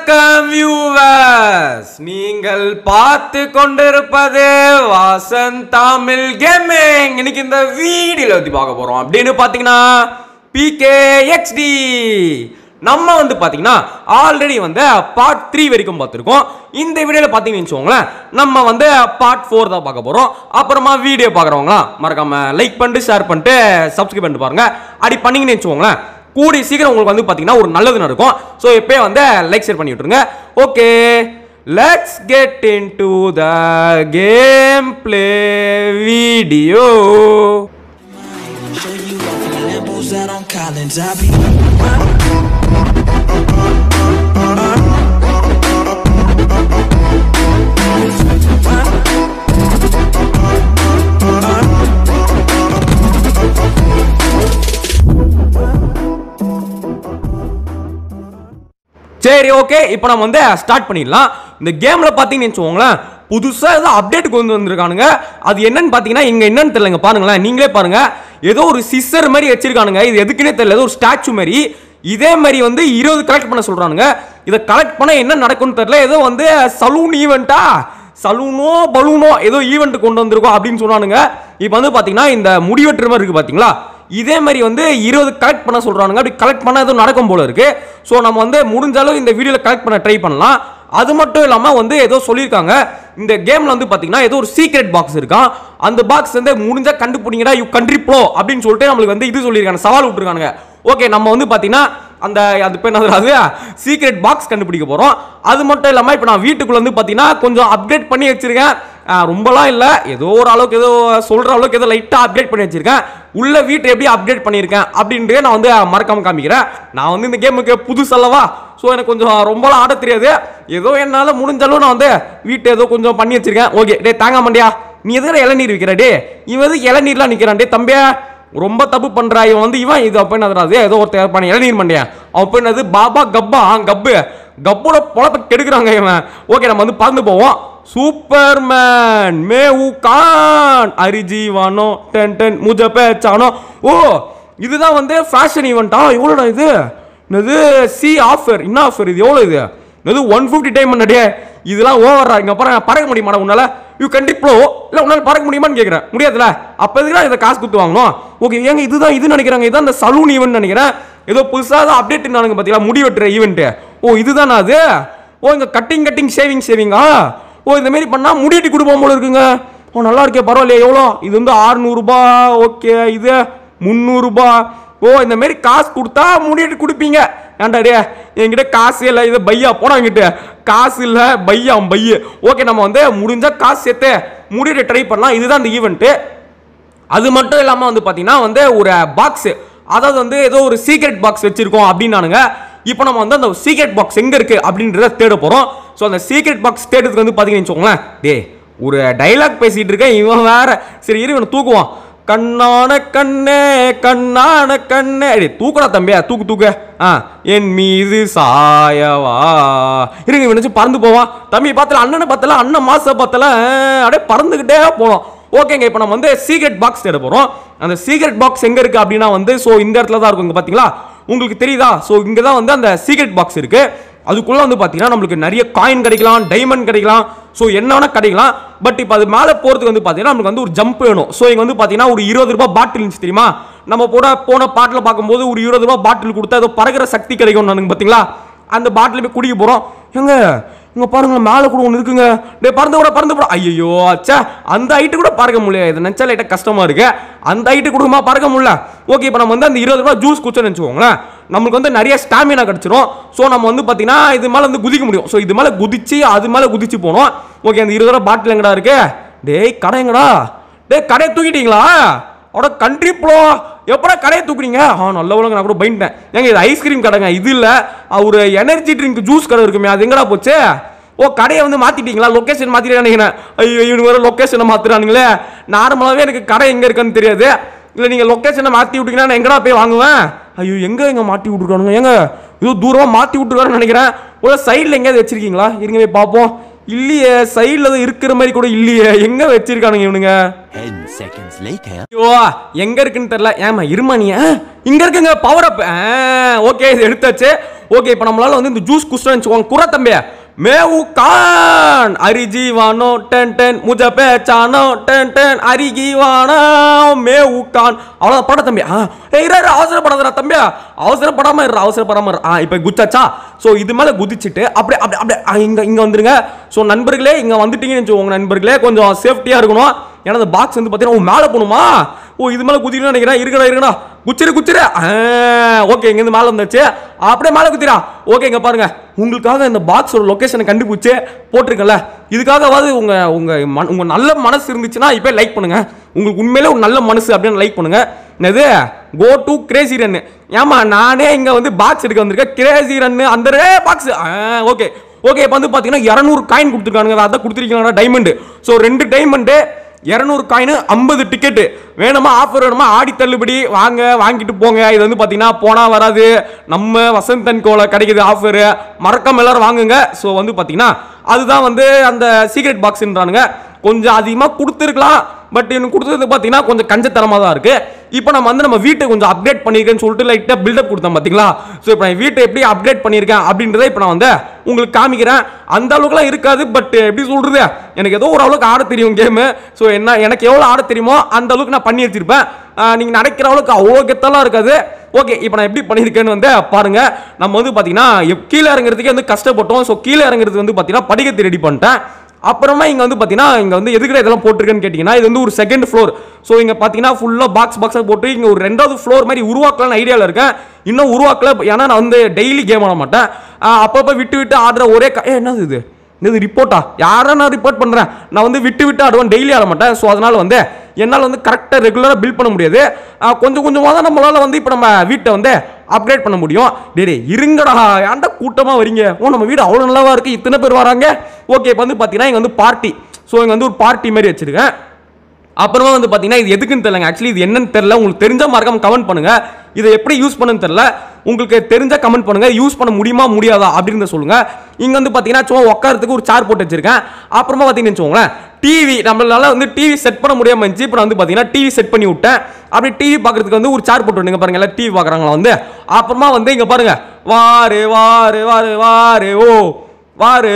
வணக்கம் வியூவர்ஸ் நீங்கள் பார்த்து கொண்டிருப்பது வாசன் தமிழ் கேமிங் இன்னைக்கு இந்த வீடியோல பத்தி பார்க்க போறோம் அப்படின்னு பாத்தீங்கன்னா பிகே எக்ஸ்டி நம்ம வந்து பாத்தீங்கன்னா ஆல்ரெடி வந்து பார்ட் த்ரீ வரைக்கும் பார்த்துருக்கோம் இந்த வீடியோல பாத்தீங்கன்னு வச்சுக்கோங்களேன் நம்ம வந்து பார்ட் ஃபோர் தான் பார்க்க போறோம் அப்புறமா வீடியோ பார்க்குறவங்களாம் மறக்காம லைக் பண்ணிட்டு ஷேர் பண்ணிட்டு சப்ஸ்கிரைப் பண்ணிட்டு பாருங்க அப்படி பண்ணீங்கன்னு வச்சுக்கோங்களேன் கூடி சீக்கிரம் உங்களுக்கு வந்து பார்த்தீங்கன்னா ஒரு நல்லது நடக்கும் ஸோ இப்போயே வந்து லைக் ஷேர் பண்ணி விட்டுருங்க okay let's get into the game play video Show you off in the Lambos out on Collins. I be சரி ஓகே இப்போ நம்ம வந்து ஸ்டார்ட் பண்ணிடலாம் இந்த கேமில் பார்த்தீங்கன்னு வச்சுக்கோங்களேன் புதுசாக ஏதோ அப்டேட் கொண்டு வந்திருக்கானுங்க அது என்னன்னு பார்த்தீங்கன்னா இங்கே என்னன்னு தெரியலங்க பாருங்களேன் நீங்களே பாருங்க ஏதோ ஒரு சிஸ்டர் மாதிரி வச்சிருக்கானுங்க இது எதுக்குன்னே தெரியல ஏதோ ஒரு ஸ்டாச்சு மாதிரி இதே மாதிரி வந்து இருபது கலெக்ட் பண்ண சொல்கிறானுங்க இதை கலெக்ட் பண்ண என்ன நடக்கும்னு தெரியல ஏதோ வந்து சலூன் ஈவெண்ட்டா சலூனோ பலூனோ ஏதோ ஈவெண்ட் கொண்டு வந்திருக்கோம் அப்படின்னு சொன்னானுங்க இப்போ வந்து பார்த்தீங்கன்னா இந்த முடிவெட்டுற மாதிரி இருக்குது பார்த்தீங்களா இதே மாதிரி வந்து இருபது கலெக்ட் பண்ண சொல்றானுங்க அப்படி கலெக்ட் பண்ண எதுவும் நடக்கும் போல இருக்கு ஸோ நம்ம வந்து முடிஞ்ச அளவு இந்த வீடியோவில் கலெக்ட் பண்ண ட்ரை பண்ணலாம் அது மட்டும் இல்லாமல் வந்து ஏதோ சொல்லியிருக்காங்க இந்த கேமில் வந்து பார்த்தீங்கன்னா ஏதோ ஒரு சீக்ரெட் பாக்ஸ் இருக்கான் அந்த பாக்ஸ் வந்து முடிஞ்சா கண்டுபிடிங்கடா யூ கண்ட்ரி ப்ளோ அப்படின்னு சொல்லிட்டு நம்மளுக்கு வந்து இது சொல்லியிருக்காங்க சவால் விட்டுருக்கானுங்க ஓகே நம்ம வந்து பார்த்தீங்கன்னா அந்த அது பேர் என்னது சீக்ரெட் பாக்ஸ் கண்டுபிடிக்க போகிறோம் அது மட்டும் இல்லாமல் இப்போ நான் வீட்டுக்குள்ள வந்து பார்த்தீங்கன்னா கொஞ்சம் அப்டேட் பண்ணி வச்சிருக்கேன் ஆஹ் ரொம்பலாம் இல்லை ஏதோ ஒரு அளவுக்கு ஏதோ சொல்கிற அளவுக்கு ஏதோ லைட்டாக அப்டேட் பண்ணி வச்சிருக்கேன் உள்ள வீட்டை எப்படி அப்டேட் பண்ணியிருக்கேன் அப்படின்றத நான் வந்து மறக்காம காமிக்கிறேன் நான் வந்து இந்த கேமுக்கு புதுசு அல்லவா ஸோ எனக்கு கொஞ்சம் ரொம்பலாம் ஆட தெரியாது ஏதோ என்னால் முடிஞ்ச அளவு நான் வந்து வீட்டை ஏதோ கொஞ்சம் பண்ணி வச்சிருக்கேன் ஓகே டே தாங்க மாட்டியா நீ எதுக்கு இளநீர் விற்கிற டே இவன் எதுக்கு இளநீர்லாம் நிற்கிறான் டே தம்பியா ரொம்ப தப்பு பண்றா இவன் வந்து இவன் இது அப்ப என்னது ஏதோ ஒருத்தர் பண்ண இளநீர் மண்டியா அவன் போய் என்னது பாபா கப்பா ஆ கப்பு கப்போட பொழப்ப கெடுக்குறாங்க இவன் ஓகே நம்ம வந்து பறந்து போவோம் சூப்பர்மேன் மே உ கான் அரிஜீவானோ டென் டென் முஜ பேச்சானோ ஓ இதுதான் வந்து ஃபேஷன் ஈவெண்ட்டா எவ்வளோடா இது என்னது சி ஆஃபர் என்ன ஆஃபர் இது எவ்வளோ இது என்னது ஒன் ஃபிஃப்டி டைம் பண்ணடே இதெல்லாம் ஓவரா இங்க பாருங்க பறக்க முடியுமாடா உன்னால யூ கண்ட்ரி ப்ளோ இல்லை உன்னால பறக்க முடியுமான்னு கேட்குறேன் முடியாதுல அப்போ எதுக்குடா இதை காசு கொடுத்து வாங்கணும் ஓகே ஏங்க இதுதான் இது நினைக்கிறாங்க இதுதான் அந்த சலூன் ஈவெண்ட் நினைக்கிறேன் ஏதோ புதுசாக தான் அப்டேட் நானுங்க பார்த்தீங்களா முடி வெட்டுற ஈவெண்ட்டு ஓ இதுதானா அது ஓ இங்கே கட்டிங் கட்டிங் ஷேவிங் ஷேவிங்கா ஓ இந்த மாதிரி பண்ணால் முடிவெட்டி கொடுப்போம் போல இருக்குங்க ஓ நல்லா இருக்கே பரவாயில்லையே எவ்வளோ இது வந்து ஆறுநூறுபா ஓகே இது முந்நூறுபா ஓ இந்த மாதிரி காசு கொடுத்தா முடிவெட்டி கொடுப்பீங்க ஏன்டா டே என்கிட்ட காசு இல்லை இது பையா போனா என்கிட்ட காசு இல்லை பையா பைய ஓகே நம்ம வந்து முடிஞ்சா காசு சேர்த்து முடிவெட்டி ட்ரை பண்ணலாம் இதுதான் இந்த ஈவெண்ட்டு அது மட்டும் இல்லாமல் வந்து பார்த்தீங்கன்னா வந்து ஒரு பாக்ஸ் அதாவது வந்து ஏதோ ஒரு சீக்ரெட் பாக்ஸ் வச்சிருக்கோம் அப்படின்னானுங்க இப்போ நம்ம வந்து அந்த சீக்ரெட் பாக்ஸ் எங்கே இருக்கு அப்படின்றத தேட போகிறோம் ஸோ அந்த சீக்ரெட் பாக்ஸ் தேடுறதுக்கு வந்து பார்த்தீங்கன்னு வச்சுக்கோங்களேன் டே ஒரு டைலாக் பேசிட்டு இருக்கேன் இவன் வேற சரி இரு இவனை தூக்குவான் கண்ணான கண்ணே கண்ணான கண்ணே டேய் தூக்குடா தம்பியா தூக்கு தூக்கு ஆ என் மீது சாயவா இருங்க இவன் நினைச்சு பறந்து போவான் தம்பி பார்த்தல அண்ணனை பார்த்தல அண்ணன் மாச பார்த்தல அப்படியே பறந்துக்கிட்டே போனோம் ஓகேங்க இப்போ நம்ம வந்து சீக்ரெட் பாக்ஸ் தேட போகிறோம் அந்த சீக்ரெட் பாக்ஸ் எங்கே இருக்குது அப்படின்னா வந்து ஸோ இந்த இடத்துல தான் இருக்கும் இங்கே பார்த்தீங்களா உங்களுக்கு தெரியுதா ஸோ இங்கே தான் வந்து அந்த சீக்ரெட் பாக்ஸ் இருக்குது அதுக்குள்ளே வந்து பார்த்தீங்கன்னா நம்மளுக்கு நிறைய காயின் கிடைக்கலாம் டைமண்ட் கிடைக்கலாம் ஸோ என்ன வேணால் கிடைக்கலாம் பட் இப்போ அது மேலே போகிறதுக்கு வந்து பார்த்தீங்கன்னா நம்மளுக்கு வந்து ஒரு ஜம்ப் வேணும் ஸோ இங்கே வந்து பார்த்தீங்கன்னா ஒரு இருபது ரூபாய் பாட்டில் இருந்துச்சு தெரியுமா நம்ம போட போன பாட்டில் பார்க்கும்போது ஒரு இருபது ரூபாய் பாட்டில் கொடுத்தா ஏதோ பறக்கிற சக்தி கிடைக்கும் நானுங்க பார்த்தீங்களா அந்த பாட்டில் போய் குடிக்க போகிறோம் எங்க இங்க பாருங்களேன் மேலே கூட ஒன்று இருக்குங்க டே பறந்து கூட பறந்து கூட ஐயோ அச்சா அந்த ஹைட்டு கூட பறக்க முடியல இது நினச்சா லைட்டாக கஷ்டமா இருக்கு அந்த ஹைட்டு கொடுக்குமா பறக்க முடியல ஓகே இப்போ நம்ம வந்து அந்த இருபது ரூபாய் ஜூஸ் குடிச்சோன்னு வச்சுக்கோங்களேன் நம்மளுக்கு வந்து நிறைய ஸ்டாமினா கிடச்சிரும் ஸோ நம்ம வந்து பார்த்தீங்கன்னா இது மேலே வந்து குதிக்க முடியும் ஸோ இது மேலே குதிச்சு அது மேலே குதிச்சு போனோம் ஓகே அந்த இருபது ரூபா பாட்டில் எங்கடா இருக்கு டேய் கடை எங்கடா டேய் கடையை தூக்கிட்டீங்களா அட கண்ட்ரி ப்ளோ எப்படா கடையை தூக்குறீங்க ஆ நல்ல உலக நான் கூட பயந்துட்டேன் ஏங்க இது ஐஸ்கிரீம் கடைங்க இது இல்லை ஒரு எனர்ஜி ட்ரிங்க் ஜூஸ் கடை இருக்குமே அது எங்கடா போச்சு ஓ கடையை வந்து மாத்திட்டீங்களா லொக்கேஷன் மாத்திட்டு நினைக்கிறேன் ஐயோ இவனு வேற லொக்கேஷனை மாத்துறானுங்களே நார்மலாகவே எனக்கு கடை எங்க இருக்குன்னு தெரியாது இல்லை நீங்க லொக்கேஷனை மாத்தி விட்டீங்கன்னா நான் எங்கடா போய் வாங்குவேன் ஐயோ எங்க எங்க மாட்டி விட்டுருக்கானுங்க ஏங்க ஏதோ தூரமா மாத்தி விட்டுருக்காருன்னு நினைக்கிறேன் ஒரு சைடில் எங்கேயாவது வச்சிருக்கீங்களா இருங்க போய் பார்ப்போம் இல்லையே சைடில் தான் இருக்கிற மாதிரி கூட இல்லையே எங்க வச்சிருக்கானுங்க இவனுங்க 10 seconds later. ஐயோ எங்க இருக்குன்னு தெரியல ஏமா இருமா நீ ஆ, இங்க இருக்குங்க பவர் அப் ஓகே இது எடுத்தாச்சு ஓகே இப்போ நம்மளால வந்து இந்த ஜூஸ் குஸ்டன் வச்சுக்கோங்க குற தம்பி மேவு கான் அரிஜீவானோ டென் டென் முஜ பேச்சானோ டென் டென் அரிஜீவானோ மேவு கான் அவ்வளோ பட தம்பி ஆ ஏய் இரு, இரு, அவசரப்படாதடா தம்பி அவசரப்படாம இரு அவசரப்படாம இரு ஆ இப்போ குச்சாச்சா ஸோ இது மேலே குதிச்சுட்டு அப்படியே அப்படியே அப்படியே ஆ, இங்க இங்க வந்துருங்க ஸோ நண்பர்களே இங்க வந்துட்டீங்கன்னு வச்சுக்கோங்க நண்பர்களே கொஞ்சம் சேஃப்டியா இருக்கணும் ஏன்னா அந்த பாக்ஸ் வந்து பார்த்தீங்கன்னா ஓ மேலே போகணுமா ஓ இது மேலே குதிக்கணும்னு நினைக்கிறேன் இருக்கடா இருக்கடா குச்சிரு குச்சிரு ஓகே இங்கேருந்து மேலே வந்துச்சு அப்படியே மேலே குத்திரா ஓகே இங்கே பாருங்க உங்களுக்காக இந்த பாக்ஸோட லொக்கேஷனை கண்டுபிடிச்சு போட்டிருக்கல இதுக்காகவாது உங்க உங்க மன உங்க நல்ல மனசு இருந்துச்சுன்னா இப்போ லைக் பண்ணுங்க உங்களுக்கு உண்மையிலே ஒரு நல்ல மனசு அப்படின்னு லைக் பண்ணுங்க என்னது கோ டு கிரேசி ரன் ஏமா நானே இங்க வந்து பாக்ஸ் எடுக்க வந்திருக்கேன் கிரேசி ரன் அந்த பாக்ஸ் ஓகே ஓகே இப்போ வந்து பார்த்தீங்கன்னா இரநூறு காயின் கொடுத்துருக்கானுங்க அதான் கொடுத்துருக்கீங்களா டைமண்டு ஸோ ரெண்டு டைமண்டு இரநூறு காயின் ஐம்பது டிக்கெட்டு வேணுமா ஆஃபர் வேணுமா ஆடி தள்ளுபடி வாங்க வாங்கிட்டு போங்க இது வந்து பார்த்தீங்கன்னா போனால் வராது நம்ம வசந்தன் கோல கிடைக்குது ஆஃபரு மறக்காம எல்லாரும் வாங்குங்க ஸோ வந்து பார்த்தீங்கன்னா அதுதான் வந்து அந்த சீக்ரெட் பாக்ஸ்ன்றானுங்க கொஞ்சம் அதிகமாக கொடுத்துருக்கலாம் பட் எனக்கு கொடுத்தது பார்த்தீங்கன்னா கொஞ்சம் கஞ்சத்தனமாக தான் இருக்கு இப்போ நம்ம வந்து நம்ம வீட்டை கொஞ்சம் அப்டேட் பண்ணியிருக்கேன்னு சொல்லிட்டு லைட்டாக பில்டப் கொடுத்தேன் பார்த்தீங்களா ஸோ இப்போ நான் வீட்டை எப்படி அப்டேட் பண்ணியிருக்கேன் அப்படின்றத இப்போ நான் வந்து உங்களுக்கு காமிக்கிறேன் அந்த அளவுக்குலாம் இருக்காது பட் எப்படி சொல்றது எனக்கு ஏதோ ஒரு அளவுக்கு ஆட தெரியும் கேமு ஸோ என்ன எனக்கு எவ்வளோ ஆட தெரியுமோ அந்த அளவுக்கு நான் பண்ணி வச்சிருப்பேன் நீங்கள் நினைக்கிற அளவுக்கு அவ்வளோ கெத்தெல்லாம் இருக்காது ஓகே இப்போ நான் எப்படி பண்ணியிருக்கேன்னு வந்து பாருங்க நம்ம வந்து பார்த்தீங்கன்னா எப்- கீழே இறங்குறதுக்கே வந்து கஷ்டப்பட்டோம் ஸோ கீழே இறங்குறது வந்து பார்த்தீங்கன்னா படிக்கட்டு ரெடி பண்ணிட்டேன் அப்புறமா இங்க வந்து பாத்தீங்கன்னா இங்க வந்து எதுக்குற இதெல்லாம் போட்டிருக்கேன்னு கேட்டீங்கன்னா இது வந்து ஒரு செகண்ட் ஃப்ளோர் ஸோ இங்க பாத்தீங்கன்னா ஃபுல்லா பாக்ஸ் பாக்ஸா போட்டு இங்க ஒரு ரெண்டாவது ஃப்ளோர் மாதிரி உருவாக்கலாம்னு ஐடியால இருக்கேன் இன்னும் உருவாக்கல ஏன்னா நான் வந்து டெய்லி கேம் ஆட மாட்டேன் ஆஹ் அப்பப்போ விட்டு விட்டு ஆடுற ஒரே க- ஏ, என்னது இது இது ரிப்போர்ட்டா யாரா நான் ரிப்போர்ட் பண்றேன் நான் வந்து விட்டு விட்டு ஆடுவேன் டெய்லி ஆட மாட்டேன் ஸோ அதனால வந்து என்னால் வந்து கரெக்டாக ரெகுலராக பில்ட் பண்ண முடியாது ஆஹ் கொஞ்சம் கொஞ்சமாக தான் நம்மளால வந்து இப்போ நம்ம வீட்டை வந்து அப்கிரேட் பண்ண முடியும் டேய் டேய், இருங்கடா ஏன்டா கூட்டமாக வரீங்க ஓ நம்ம வீடு அவ்வளோ நல்லாவா இருக்கு இத்தனை பேர் வராங்க ஓகே இப்போ வந்து பார்த்தீங்கன்னா இங்கே வந்து பார்ட்டி ஸோ இங்கே வந்து ஒரு பார்ட்டி மாதிரி வச்சிருக்கேன் அப்புறமா வந்து பார்த்தீங்கன்னா இது எதுக்குன்னு தெரியலங்க ஆக்சுவலி இது என்னன்னு தெரியல உங்களுக்கு தெரிஞ்ச மறக்காம கமெண்ட் பண்ணுங்க இதை எப்படி யூஸ் பண்ணுன்னு தெரியல உங்களுக்கு தெரிஞ்ச கமெண்ட் பண்ணுங்க யூஸ் பண்ண முடியுமா முடியாதா அப்படின்னு சொல்லுங்க இங்க வந்து பார்த்தீங்கன்னா சும்மா உட்காரத்துக்கு ஒரு சேர் போட்டு வச்சிருக்கேன் அப்புறமா பார்த்தீங்கன்னு வச்சுக்கோங்களேன் டிவி நம்மளால வந்து டிவி செட் பண்ண முடியாம இருந்துச்சு இப்போ நான் வந்து பார்த்தீங்கன்னா டிவி செட் பண்ணி விட்டேன் அப்படி டிவி பார்க்கறதுக்கு வந்து ஒரு சேர் போட்டு விட்டுங்க பாருங்க எல்லாம் டிவி பார்க்குறாங்களா வந்து அப்புறமா வந்து இங்க பாருங்க வாரு வாரு வாரு வாரு ஓ வாரு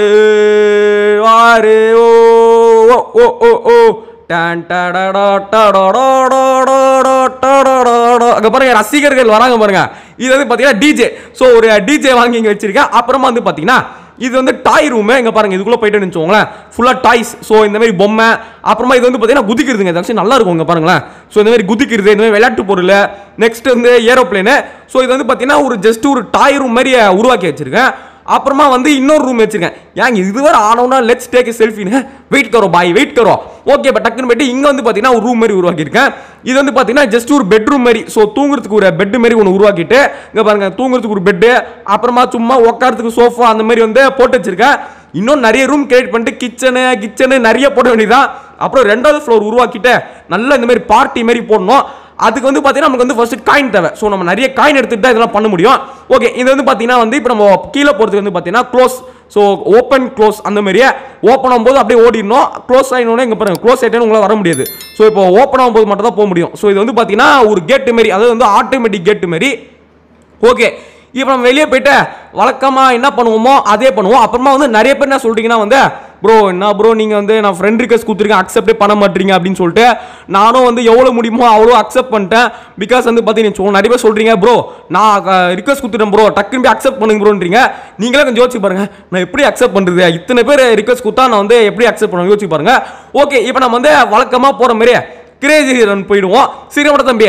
வாரு ஓ ஓ ஓ ஓ ஓ டான் டடடா டடடா டடடா டடடா. அங்க பாருங்க ரசிகர்கள் வராங்க பாருங்க இது வந்து பாத்தீங்கன்னா டிஜே ஸோ ஒரு டிஜே வாங்கி இங்க வச்சிருக்கேன் அப்புறமா வந்து பாத்தீங்கன்னா இது வந்து டாய் ரூம் இங்க பாருங்க இதுக்குள்ள போயிட்டு வச்சுக்கோங்களேன் ஃபுல்லா டாய்ஸ் ஸோ இந்த மாதிரி பொம்மை அப்புறமா இது வந்து பாத்தீங்கன்னா குதிக்கிறதுங்க இது actually நல்லா இருக்கும் இங்க பாருங்களேன் ஸோ இந்த மாதிரி குதிக்கிறது இந்த மாதிரி விளையாட்டு பொருள் நெக்ஸ்ட் வந்து ஏரோப்ளேனு ஸோ இது வந்து பாத்தீங்கன்னா ஒரு ஜஸ்ட் ஒரு டாய் ரூம் மாதிரி உருவாக்கி வச்சிருக்கேன் அப்புறமா வந்து இன்னொரு ரூம் வச்சிருக்கேன் ஏங்க இதுவரை ஆனோம்னா லெட்ஸ் டேக் செல்ஃபின்னு வெயிட் கரோ பாய் வெயிட் கரோ ஓகே பட் டக்குன்னு போயிட்டு இங்க வந்து பாத்தீங்கன்னா ஒரு ரூம் மாதிரி உருவாக்கியிருக்கேன் இது வந்து பாத்தீங்கன்னா ஜஸ்ட் ஒரு பெட்ரூம் மாதிரி ஸோ தூங்குறதுக்கு ஒரு பெட் மாதிரி ஒன்று உருவாக்கிட்டு இங்க பாருங்க தூங்குறதுக்கு ஒரு பெட்டு அப்புறமா சும்மா உட்காரத்துக்கு சோஃபா அந்த மாதிரி வந்து போட்டு வச்சிருக்கேன் இன்னும் நிறைய ரூம் கிரியேட் பண்ணிட்டு கிச்சனு கிச்சனு நிறைய போட வேண்டியதான் அப்புறம் ரெண்டாவது ஃப்ளோர் உருவாக்கிட்டு நல்லா இந்த மாதிரி பார்ட்டி மாதிரி போடணும் அதுக்கு வந்து பார்த்தீங்கன்னா நமக்கு வந்து ஃபர்ஸ்ட் காயின் தேவை ஸோ நம்ம நிறைய காயின் எடுத்துட்டு தான் இதெல்லாம் பண்ண முடியும் ஓகே இது வந்து பார்த்தீங்கன்னா வந்து இப்போ நம்ம கீழே போகிறதுக்கு வந்து பார்த்தீங்கன்னா க்ளோஸ் ஸோ ஓப்பன் க்ளோஸ் அந்த மாதிரியே ஓப்பன் ஆகும்போது அப்படியே ஓடிடணும் க்ளோஸ் ஆகினோடனே இங்கே பாருங்க க்ளோஸ் ஆகிட்டேன்னு உங்களால் வர முடியாது ஸோ இப்போ ஓப்பன் ஆகும்போது மட்டும் தான் போக முடியும் ஸோ இது வந்து பார்த்தீங்கன்னா ஒரு கேட்டு மாரி அதாவது வந்து ஆட்டோமேட்டிக் கேட்டு மாரி ஓகே இப்போ நம்ம வெளியே போயிட்டு வழக்கமாக என்ன பண்ணுவோமோ அதே பண்ணுவோம் அப்புறமா வந்து நிறைய பேர் என்ன சொல்றீங்கன்னா வந்து ப்ரோ என்ன ப்ரோ நீங்கள் வந்து நான் ஃப்ரெண்ட் ரிக்வஸ்ட் கொடுத்துருக்கேன் அக்செப்டே பண்ண மாட்டீங்க அப்படின்னு சொல்லிட்டு நானும் வந்து எவ்வளோ முடியுமோ அவ்வளோ அக்செப்ட் பண்ணிட்டேன் பிகாஸ் வந்து பார்த்தீங்கன்னா நிறைய பேர் சொல்கிறீங்க ப்ரோ நான் ரிக்வஸ்ட் கொடுத்துட்டேன் ப்ரோ டக்குன்னு போய் அக்செப்ட் பண்ணுங்க ப்ரோன்றீங்க நீங்களே கொஞ்சம் யோசிச்சு பாருங்க நான் எப்படி அக்செப்ட் பண்ணுறது இத்தனை பேர் ரிக்வஸ்ட் கொடுத்தா நான் வந்து எப்படி அக்செப்ட் பண்ணுவேன் யோசிச்சு பாருங்க ஓகே இப்போ நம்ம வந்து வழக்கமாக போகிற மாதிரி கிரேசி ரன் போயிடுவோம் சீக்கிரமாட தம்பி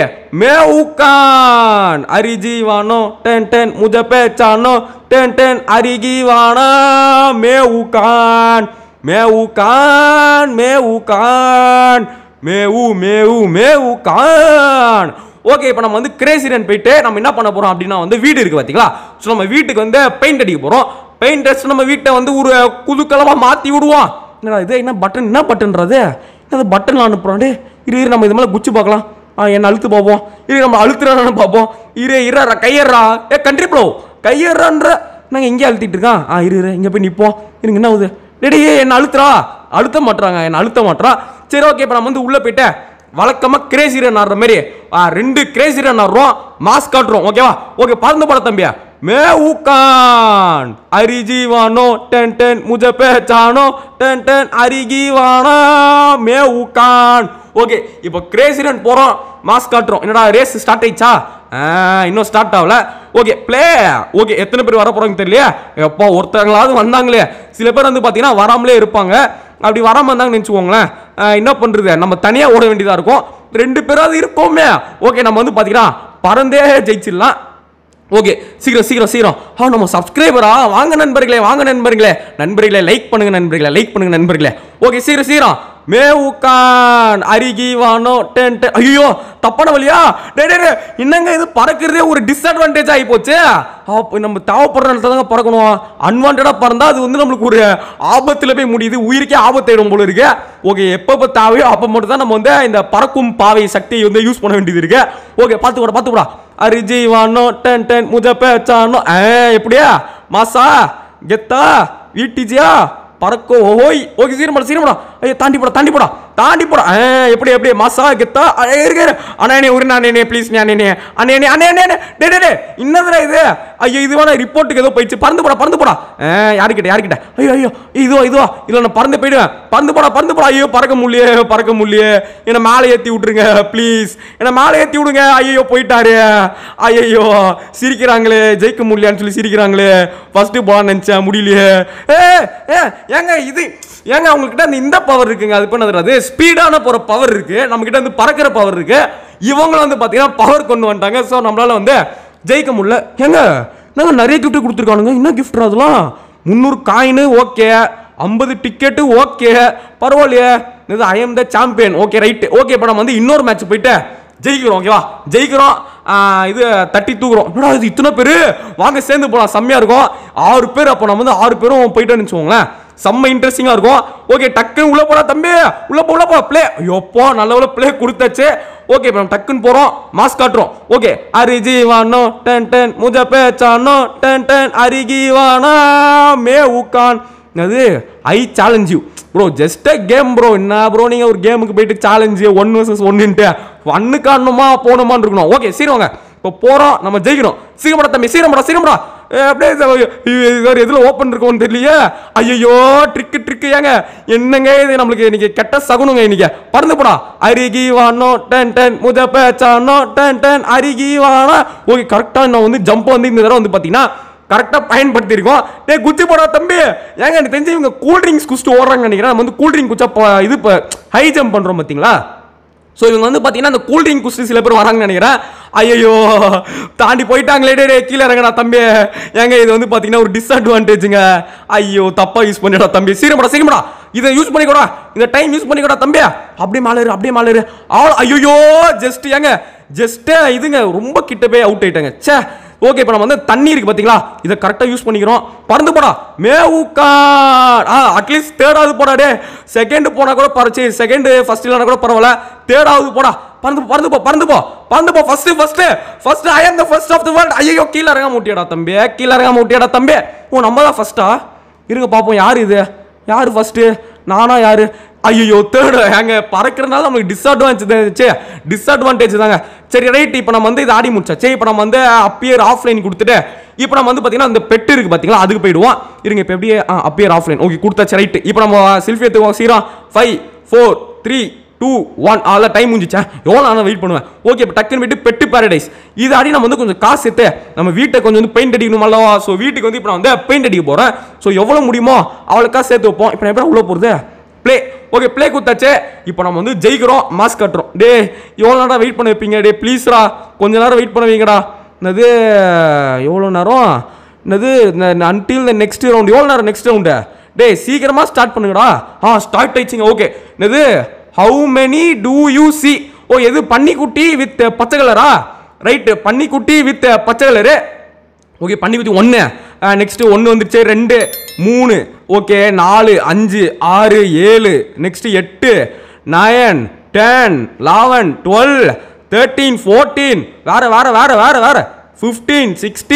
மேவுகான் அரிஜீவானோ டென் டென் முஜ பேச்சானோ டென் டென் அரிகீவானா மேவுகான் மேவுகான் மேவுகான் மேவு மேவு மேவுகான் ஓகே இப்போ நம்ம வந்து கிரேசி ரன் போயிட்டு நம்ம என்ன பண்ண போறோம் அப்படின்னா வந்து வீடு இருக்கு பாத்தீங்களா ஸோ நம்ம வீட்டுக்கு வந்து பெயிண்ட் அடிக்க போறோம் பெயிண்ட் அடிச்சு நம்ம வீட்டை வந்து ஒரு குதுக்கலமா மாத்தி விடுவோம் என்னடா இது என்ன பட்டன் என்ன பட்டன்றது என்னது பட்டன் அனுப்புறோம் டே இரு இரு நம்ம இது மேலே குச்சி பார்க்கலாம் ஆ என்ன அழுத்து பார்ப்போம் இரு நம்ம அழுத்துறான்னு பார்ப்போம் இரு இரு கையறா ஏ கண்ட்ரி ப்ளோ கையறான்ற நாங்கள் இங்கே அழுத்திட்டு இருக்கான் ஆ இரு இரு இங்கே போய் நிற்போம் இருங்க என்ன ஆகுது டேடி என்ன அழுத்துறா அழுத்த மாட்றாங்க என்ன அழுத்த மாட்றா சரி ஓகே இப்போ நம்ம வந்து உள்ள போயிட்டேன் வழக்கமா கிரேசி ரன் ஆடுற மாதிரி ஆ, ரெண்டு கிரேசி ரன் ஆடுறோம் மாஸ் காட்டுறோம் ஓகேவா ஓகே பறந்து போட தம்பியா மே ஊக்கான் அரிஜீவானோ டென் டென் முஜ பேச்சானோ டென் டென் அரிஜீவானா மே ஊக்கான் ஓகே இப்போ கிரேசி ரன் போறோம் மாஸ் காட்டுறோம் என்னடா ரேஸ் ஸ்டார்ட் ஆயிடுச்சா ஆ, இன்னும் ஸ்டார்ட் ஆகல ஓகே ப்ளே ஓகே எத்தனை பேர் வர போறாங்க தெரியலையே எப்போ ஒருத்தங்களாவது வந்தாங்களே சில பேர் வந்து பார்த்தீங்கன்னா வராமலே இருப்பாங்க அப்படி வராமல் இருந்தாங்கன்னு நினச்சிக்கோங்களேன் என்ன பண்ணுறது நம்ம தனியாக ஓட வேண்டியதாக இருக்கும் ரெண்டு பேராவது இருக்கோமே ஓகே நம்ம வந்து பார்த்தீங்கன்னா பறந்தே ஜெயிச்சிடலாம் ஓகே சீக்கிரம் சீக்கிரம் சீக்கிரம் ஆ நம்ம சப்ஸ்கிரைபரா வாங்க நண்பர்களே வாங்க நண்பர்களே நண்பர்களே லைக் பண்ணுங்க நண்பர்களே லைக் பண்ணுங்க நண்பர்களே ஓகே சீக்கிரம் சீக்கிரம் மேவுக்கான் அருகி வானோ டென் டென் ஐயோ தப்பான வழியா டே டே டே, என்னங்க இது பறக்கிறதே ஒரு டிஸ்அட்வான்டேஜ் ஆகி போச்சு அப்போ நம்ம தேவைப்படுற இடத்துல தாங்க பறக்கணும் அன்வான்டாக பறந்தா அது வந்து நம்மளுக்கு ஒரு ஆபத்தில் போய் முடியுது உயிருக்கே ஆபத்தாயிடும் போல இருக்கு ஓகே எப்போ தேவையோ அப்போ மட்டும் தான் நம்ம வந்து இந்த பறக்கும் பாவை சக்தியை வந்து யூஸ் பண்ண வேண்டியது இருக்கு ஓகே பார்த்து கூட பார்த்து கூட அரிஜி வானோ டென் டென் முஜ பேச்சானோ ஆ எப்படியா மாசா கெத்தா வீட்டிஜியா பறக்கோ ஓய் ஓகே சீரம் போட சீரம் போடா ஐயோ தாண்டி போடா தாண்டி போடா தாண்டி போடா ஆ, எப்படி எப்படி மாசா கெத்தா ஐய, இருக்கு இரு. அண்ணா நீ உரு அண்ணே ப்ளீஸ் அண்ணே அண்ணே அண்ணே அண்ணே அண்ணே அண்ணே டே டே டே என்னதுடா இது ஐயோ இது வேணா ரிப்போர்ட்டுக்கு ஏதோ போயிடுச்சு பறந்து போடா பறந்து போடா ஆ, யாருக்கிட்ட யாருக்கிட்ட ஐயோ ஐயோ இதுவா இதுவா இல்ல நான் பறந்து போயிடுவேன் பறந்து போடா பறந்து போடா ஐயோ பறக்க முடியல பறக்க முடியல என்ன மேலே ஏத்தி விட்டுருங்க ப்ளீஸ் என்ன மேலே ஏத்தி விடுங்க ஐயோ போயிட்டாரு ஐயோ சிரிக்கிறாங்களே ஜெயிக்க முடியலன்னு சொல்லி சிரிக்கிறாங்களே ஃபர்ஸ்ட் போலான்னு நினைச்சேன் முடியலையே ஏ ஏ ஏங்க இது ஏங்க அவங்கக்கிட்ட அந்த இந்த பவர் இருக்குங்க அது பண்ணது அது ஸ்பீடான போகிற பவர் இருக்கு நம்ம கிட்ட வந்து பறக்கிற பவர் இருக்கு இவங்களும் வந்து பார்த்தீங்கன்னா பவர் கொண்டு வந்துட்டாங்க ஸோ நம்மளால வந்து ஜெயிக்க முடியல ஏங்க நாங்கள் நிறைய gift கொடுத்துருக்கானுங்க என்ன gift அதெல்லாம் முந்நூறு காயின் ஓகே ஐம்பது டிக்கெட்டு ஓகே பரவாயில்லையே இது I am the champion okay right okay இப்போ நம்ம வந்து இன்னொரு மேட்ச் போயிட்டு ஜெயிக்கிறோம் ஓகேவா ஜெயிக்கிறோம் ஆ, இது தட்டி தூக்குறோம் என்னடா இது இத்தனை பேர் வாங்க சேர்ந்து போகலாம் செம்மையா இருக்கும் ஆறு பேர் அப்போ நம்ம வந்து ஆறு பேரும் போயிட்டோம்னு வச்சுக்கோங்களேன் செம்ம இன்ட்ரெஸ்டிங்காக இருக்கும் ஓகே டக்குன்னு உள்ள போடா தம்பி உள்ள போ உள்ள போ ப்ளே ஐயோப்போ நல்ல உள்ள ப்ளே கொடுத்தாச்சு ஓகே இப்போ நம்ம டக்குன்னு போகிறோம் மாஸ் காட்டுறோம் ஓகே அரிஜி வானோ டென் டென் முஜ பேச்சானோ டென் டென் அரிகி வானா மே உக்கான் அது I challenge you bro just game bro என்ன ப்ரோ நீங்கள் ஒரு கேமுக்கு போயிட்டு சேலஞ்சு ஒன் வர்சஸ் ஒன்னுன்ட்டு ஒன்னு காரணமா போகணுமான்னு இருக்கணும் ஓகே சீரவாங்க இப்போ போகிறோம் நம்ம ஜெயிக்கிறோம் சீக்கிரமாடா தம்பி சீக்கிரமாடா சீக்கிரமாடா ஏ, அப்படியே இது எதில் ஓப்பன் இருக்கும்னு தெரியலையே ஐயோ ட்ரிக்கு ட்ரிக்கு ஏங்க என்னங்க இது நம்மளுக்கு இன்னைக்கு கெட்ட சகுனுங்க இன்னைக்கு பறந்து போடா அருகி வானோ டென் டென் முத பேச்சானோ டென் டென் அருகி வானா ஓகே கரெக்டாக நான் வந்து ஜம்ப் வந்து இந்த தடவை வந்து பார்த்தீங்கன்னா கரெக்டாக பயன்படுத்தியிருக்கோம் டேய் குச்சி போடா தம்பி ஏங்க எனக்கு தெரிஞ்சு இவங்க கூல் ட்ரிங்க்ஸ் குடிச்சிட்டு ஓடுறாங்க நினைக்கிறேன் நம்ம வந்து கூல் ட்ரிங்க் குச்சா ப- இது இப்போ ஹை ஜம்ப் பண்ணுறோம் பார்த்தீங்களா ஸோ இவங்க வந்து பார்த்தீங்கன்னா அந்த கூல் ட்ரிங்க் குஸ்டி சில பேர் வராங்கன்னு நினைக்கிறேன் ஐயோ தாண்டி போயிட்டாங்களே டே டே கீழே இறங்கடா தம்பி ஏங்க இது வந்து பார்த்தீங்கன்னா ஒரு டிஸ்அட்வான்டேஜுங்க ஐயோ தப்பா யூஸ் பண்ணிடா தம்பி சீக்கிரமாடா சீக்கிரமாடா இதை யூஸ் பண்ணிக்கூடா இந்த டைம் யூஸ் பண்ணிக்கூடா தம்பி அப்படியே மேலே இரு அப்படியே மேலே இரு ஆள் ஐயோ ஜஸ்ட் ஏங்க ஜஸ்ட் இதுங்க ரொம்ப கிட்ட போய் அவுட் ஆயிட்டாங்க ச்சே ஓகே இப்போ நம்ம வந்து தண்ணி இருக்கு பாத்தீங்களா இதை கரெக்டாக யூஸ் பண்ணிக்கிறோம் பறந்து போடா மேவுக்கான் ஆ அட்லீஸ்ட் தேர்டாவது போடா டே செகண்ட் போனா கூட பரச்சு செகண்ட் ஃபர்ஸ்ட் இல்லைனா கூட பரவாயில்ல தேர்டாவது போடா பறந்து போ, பறந்து போ பறந்து போ பறந்து போ first first first I am the first of the world ஐயோ கீழ இறங்க முட்டியடா தம்பி கீழ இறங்க முட்டியடா தம்பி ஓ நம்ம தான் ஃபர்ஸ்டா இருங்க பாப்போம் யார் இது யார் ஃபர்ஸ்ட் நானா யாரு ஐயோ தேர்டு ஏங்க பறக்கிறனால நமக்கு டிஸ்அட்வான்டேஜ் டிஸ்அட்வான்டேஜ் தாங்க சரி ரைட் இப்போ நம்ம வந்து இதை ஆடி முடிச்சா சரி இப்போ நம்ம வந்து அப்பியர் ஆஃப்லைன் கொடுத்துட்டு இப்போ நம்ம வந்து பார்த்தீங்கன்னா அந்த பெட்டு இருக்கு பார்த்தீங்களா அதுக்கு போயிடுவோம் இருங்க இப்போ எப்படியே அப்பியர் ஆஃப்லைன் ஓகே கொடுத்தாச்சு ரைட்டு இப்போ நம்ம செல்ஃபி எடுத்துக்குவோம் சீரா five four three two one அதில் டைம் முடிஞ்சிச்சா எவ்வளோ நான் வெயிட் பண்ணுவேன் ஓகே இப்போ டக்குன்னு போயிட்டு பெட்டு பாரடைஸ் இது ஆடி நம்ம வந்து கொஞ்சம் காசு சேர்த்து நம்ம வீட்டை கொஞ்சம் வந்து பெயிண்ட் அடிக்கணும் அல்லவா ஸோ வீட்டுக்கு வந்து இப்போ நான் வந்து பெயிண்ட் அடிக்க போகிறேன் ஸோ எவ்வளோ முடியுமோ அவ்வளோ காசு சேர்த்து வைப்போம் இப்போ நான் எப்படி உள்ள போகிறது ப்ளே ஓகே ப்ளே குத்தாச்சு இப்போ நம்ம வந்து ஜெயிக்கிறோம் மாஸ்க் கட்டுறோம் டே எவ்வளோ நேரம் வெயிட் பண்ண வைப்பீங்க டே ப்ளீஸ்ரா கொஞ்ச நேரம் வெயிட் பண்ண வைங்கடா என்னது எவ்வளோ நேரம் என்னது அன்டில் த நெக்ஸ்ட் ரவுண்ட் எவ்வளோ நேரம் நெக்ஸ்ட் ரவுண்டு டே சீக்கிரமாக ஸ்டார்ட் பண்ணுங்கடா ஆ ஸ்டார்ட் ஆயிடுச்சுங்க ஓகே என்னது how many do you see ஓ எது பன்னிக்குட்டி வித் பச்சை கலரா ரைட்டு பன்னிக்குட்டி வித் பச்சை கலரு ஓகே பண்ணி குத்தி ஒன்று நெக்ஸ்ட்டு ஒன்று வந்துருச்சு ரெண்டு மூணு ஓகே நாலு அஞ்சு ஆறு ஏழு நெக்ஸ்ட்டு எட்டு nine ten eleven twelve thirteen fourteen வேற வேற வேற வேற வேற ஃபிஃப்டீன் சிக்ஸ்டீன்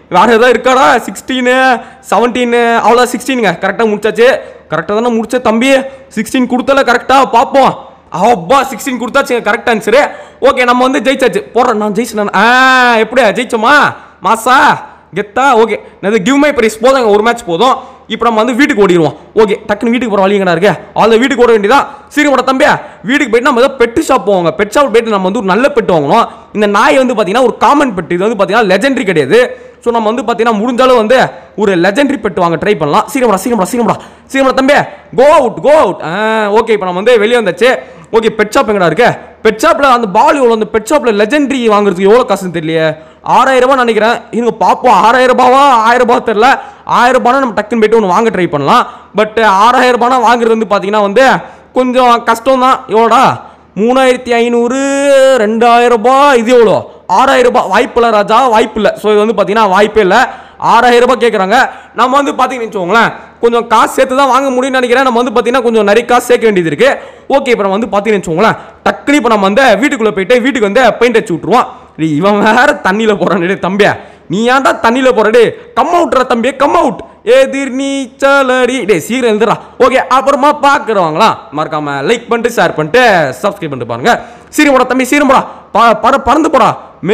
வேற ஏதாவது இருக்காடா சிக்ஸ்டீனு செவன்டீனு அவ்வளோ சிக்ஸ்டீனுங்க கரெக்டாக முடிச்சாச்சு கரெக்டாக தானே முடிச்ச தம்பி சிக்ஸ்டீன் கொடுத்தல கரெக்டாக பார்ப்போம் அப்பா சிக்ஸ்டீன் கொடுத்தாச்சுங்க கரெக்ட் ஆன்சரு ஓகே நம்ம வந்து ஜெயிச்சாச்சு போடுறேன் நான் ஜெயிச்சேன் ஆ எப்படியா ஜெயிச்சோமா மாசா கெத்தா ஓகே அது கிவ் மை பிரைஸ் போதும் ஒரு மேட்ச் போதும் இப்போ நம்ம வந்து வீட்டுக்கு ஓடிடுவோம் ஓகே டக்குன்னு வீட்டுக்கு போகிற வழி எங்கடா இருக்கு அந்த வீட்டுக்கு ஓட வேண்டியதான் சரி உட தம்பியா வீட்டுக்கு போயிட்டு நம்ம ஏதோ பெட்டு ஷாப் போவாங்க பெட் ஷாப் போயிட்டு நம்ம வந்து ஒரு நல்ல பெட் வாங்கணும் இந்த நாய் வந்து பார்த்தீங்கன்னா ஒரு காமன் பெட் இது வந்து பார்த்தீங்கன்னா லெஜெண்டரி கிடையாது ஸோ நம்ம வந்து பார்த்தீங்கன்னா முடிஞ்சாலும் வந்து ஒரு லெஜெண்டரி பெட் வாங்க ட்ரை பண்ணலாம் சீக்கிரம்டா சீக்கிரம்டா சீக்கிரம்டா சீக்கிரம்டா தம்பி go out go out okay இப்போ நம்ம வந்து வெளியே வந்தாச்சு ஓகே பெட் ஷாப் எங்கடா இருக்கு பெட் ஷாப்பில் அந்த பால் எவ்வளோ அந்த பெட் ஷாப்பில் லெஜெண்டரி வாங்குறதுக்கு எவ்வளோ காசுன்னு தெரியலையே ஆறாயிரம் ரூபாய் நினைக்கிறேன் இருங்க பார்ப்போம் ஆறாயிரம் ரூபாவா ஆயிரம் ரூபாய் தெரில ஆயிரம் ரூபானா நம்ம டக்குன்னு போயிட்டு ஒன்று வாங்க ட்ரை பண்ணலாம் பட் ஆறாயிரம் ரூபானா வாங்குறது வந்து பார்த்தீங்கன்னா வந்து கொஞ்சம் கஷ்டம் தான் எவ்வளோடா மூணாயிரத்தி ஐநூறு ரெண்டாயிரம் ரூபாய் இது எவ்வளோ ஆறாயிரம் ரூபாய் வாய்ப்பு இல்லை ராஜா வாய்ப்பு இல்லை ஸோ இது வந்து பார்த்தீங்கன்னா வாய்ப்பே இல்லை ஆறாயிரம் ரூபாய் கேட்குறாங்க நம்ம வந்து பார்த்தீங்கன்னு வச்சுக்கோங்களேன் கொஞ்சம் காசு சேர்த்து தான் வாங்க முடியும்னு நினைக்கிறேன் நம்ம வந்து பார்த்தீங்கன்னா கொஞ்சம் நிறைய காசு சேர்க்க வேண்டியது இருக்கு ஓகே இப்போ நம்ம வந்து பார்த்தீங்கன்னு வச்சுக்கோங்களேன் டக்குனு இப்போ நம்ம வந்து வீட்டுக்குள்ளே போயிட்டு வீட்டுக்கு வந்து பெயிண்ட் அடிச்சு விட்ருவோம் டேய், இவன் வேற தண்ணியில் போகிறான் டே தம்பியா நீ ஏன்டா தண்ணியில் போற டே கம் அவுட்ரா தம்பி கம் அவுட் எதிர் நீச்சலடி டே சீக்கிரம் எழுந்துடா ஓகே அப்புறமா பார்க்குறவங்களா மறக்காம லைக் பண்ணிட்டு ஷேர் பண்ணிட்டு சப்ஸ்கிரைப் பண்ணிட்டு பாருங்க சீரம் போடா தம்பி சீரம் போடா ப- பற பறந்து போடா